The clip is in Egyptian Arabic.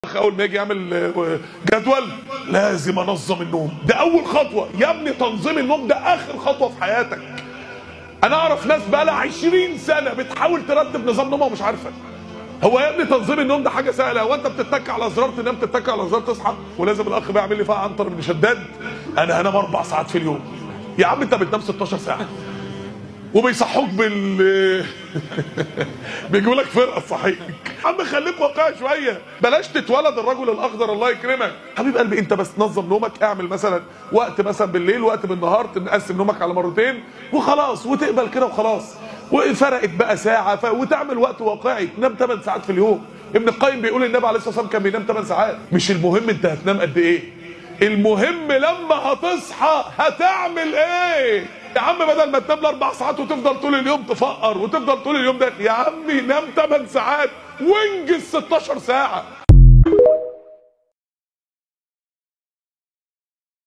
اول ما يجي يعمل آه، جدول لازم انظم النوم ده اول خطوه يا ابني تنظيم النوم ده اخر خطوه في حياتك انا اعرف ناس بقى لها 20 سنه بتحاول ترتب نظام نومها ومش عارفه هو يا ابني تنظيم النوم ده حاجه سهله هو انت بتتك على زرار تنام تتك على زرار تصحى ولازم الاخ بقى يعمل لي فيها عنتر بن شداد انا هنام اربع ساعات في اليوم يا عم انت بتنام 16 ساعه وبيصحوك بال بيجيبوا لك فرقه تصحيك يا عم خليك واقعي شويه بلاش تتولد الرجل الاخضر الله يكرمك حبيب قلبي انت بس نظم نومك اعمل مثلا وقت مثلا بالليل وقت بالنهار تقسم نومك على مرتين وخلاص وتقبل كده وخلاص وفرقت بقى ساعه ف... وتعمل وقت واقعي تنام 8 ساعات في اليوم ابن القيم بيقول النبي عليه الصلاه والسلام كان بينام 8 ساعات مش المهم انت هتنام قد ايه المهم لما هتصحى هتعمل ايه يا عم بدل ما تنام الاربع ساعات وتفضل طول اليوم تفقر وتفضل طول اليوم ده يا عمي نام 8 ساعات وانجز 16 ساعه